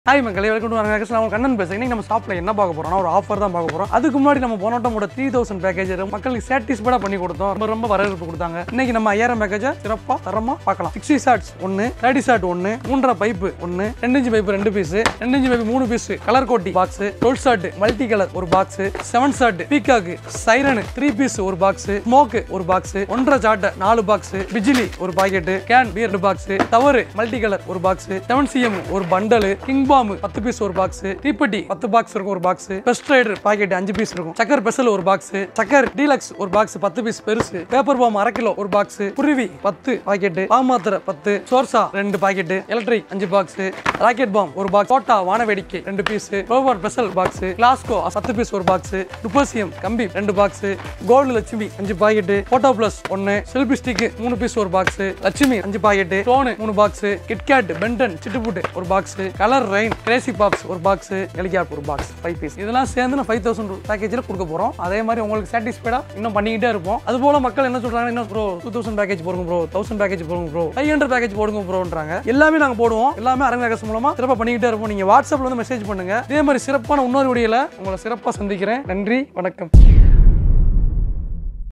hi மக்களே welcome to நான் உங்க கண்ணன் பேசுறேன் இன்னைக்கு நம்ம ஷாப்ல என்ன பார்க்க போறோம்னா ஒரு ஆஃபர் தான் பார்க்க போறோம் அதுக்கு முன்னாடி நம்ம போனோட்டமோட த்ரீ தௌசண்ட் பேக்கேஜ் மக்களுக்கு சாட்டிஸ்ஃபைடா பண்ணி கொடுத்தோம் ரொம்ப ரொம்ப வரவேற்பு கொடுத்தாங்க இன்னைக்கு நம்ம ஐயாயிரம் பேக்கேஜை சிறப்பா தரமா பார்க்கலாம் சிக்ஸ்டி ஷார்ட்ஸ் ஒன்னு தேர்ட்டி ஷார்ட் ஒன்னு மூன்றரை பைப்பு ஒன்னு ரெண்டு இன்ச்சு பைப்பு ரெண்டு பீஸ் ரெண்டு இன்ச்சு பைப்பு மூணு பீஸ் கலர் கோட்டி box twelve shot multi colour ஒரு box seven shot peacock siren three piece ஒரு பாக்ஸ் ஸ்மோக்கு ஒரு பாக்ஸ் ஒன்றரை சாட்டை நாலு பாக்ஸ் பிஜிலி ஒரு பாக்கெட் கேன் பியர் பாக்ஸ் தவறு மல்டி கலர் ஒரு பாக்ஸ் செவன் சிஎம் ஒரு பண்டல் கிங் பாம் பத்து பீஸ் ஒரு பாக்ஸ் தீப்பெட்டி பத்து பாக்ஸ் இருக்கும் ஒரு பாக்ஸ் பெஸ்ட் ரைடர் பாக்கெட் அஞ்சு பீஸ் இருக்கும் சக்கர் பெசல் ஒரு பாக்ஸ் சக்கர் டீலக்ஸ் ஒரு பாக்ஸ் பத்து பீஸ் பெருசு பேப்பர் பாம் அரை கிலோ ஒரு பாக்ஸ் குருவி பத்து பாக்கெட் பாமாத்திரை பத்து சோர்சா ரெண்டு பாக்கெட் எலக்ட்ரிக் அஞ்சு பாக்ஸ் ராக்கெட் பாம் ஒரு பாக்ஸ் கோட்டா வான வேடிக்கை ரெண்டு பீஸ் ரோவர் பெசல் பாக்ஸ் கிளாஸ்கோ பத்து பீஸ் ஒரு பாக்ஸ் டுபோசியம் கம்பி ரெண்டு பாக்ஸ் கோல்டு லட்சுமி அஞ்சு பாக்கெட் போட்டோ பிளஸ் ஒன்னு செல்பி ஸ்டிக் மூணு பீஸ் ஒரு பாக்ஸ் லட்சுமி அஞ்சு பாக்கெட் டோனு மூணு பாக்ஸ் கிட்கேட் பென்டன் சிட்டுப்புட்டு ஒரு பாக்ஸ் கலர் ரெயின் கிரேசி பாப்ஸ் ஒரு பாக்ஸ் எலிகாப் ஒரு பாக்ஸ் ஃபைவ் பீஸ் இதெல்லாம் சேர்ந்து நான் ஃபைவ் தௌசண்ட் பேக்கேஜில் கொடுக்க போறோம் அதே மாதிரி உங்களுக்கு சாட்டிஸ்ஃபைடா இன்னும் பண்ணிக்கிட்டே இருப்போம் அது போல மக்கள் என்ன சொல்றாங்க என்ன ப்ரோ டூ தௌசண்ட் பேக்கேஜ் போடுங்க ப்ரோ தௌசண்ட் பேக்கேஜ் போடுங்க ப்ரோ ஃபைவ் ஹண்ட்ரட் பேக்கேஜ் போடுங்க ப்ரோன்றாங்க எல்லாமே நாங்க போடுவோம் எல்லாமே அரங்க மூலமா சிறப்பாக பண்ணிக்கிட்டே இருப்போம் நீங்க வாட்ஸ்அப்ல வந்து மெசேஜ் பண்ணுங்க இதே மாதிரி சிறப்பான இன்னொரு வீடியோல உங்களை சிறப்பாக சந்திக்கிறேன் நன்றி வணக்கம்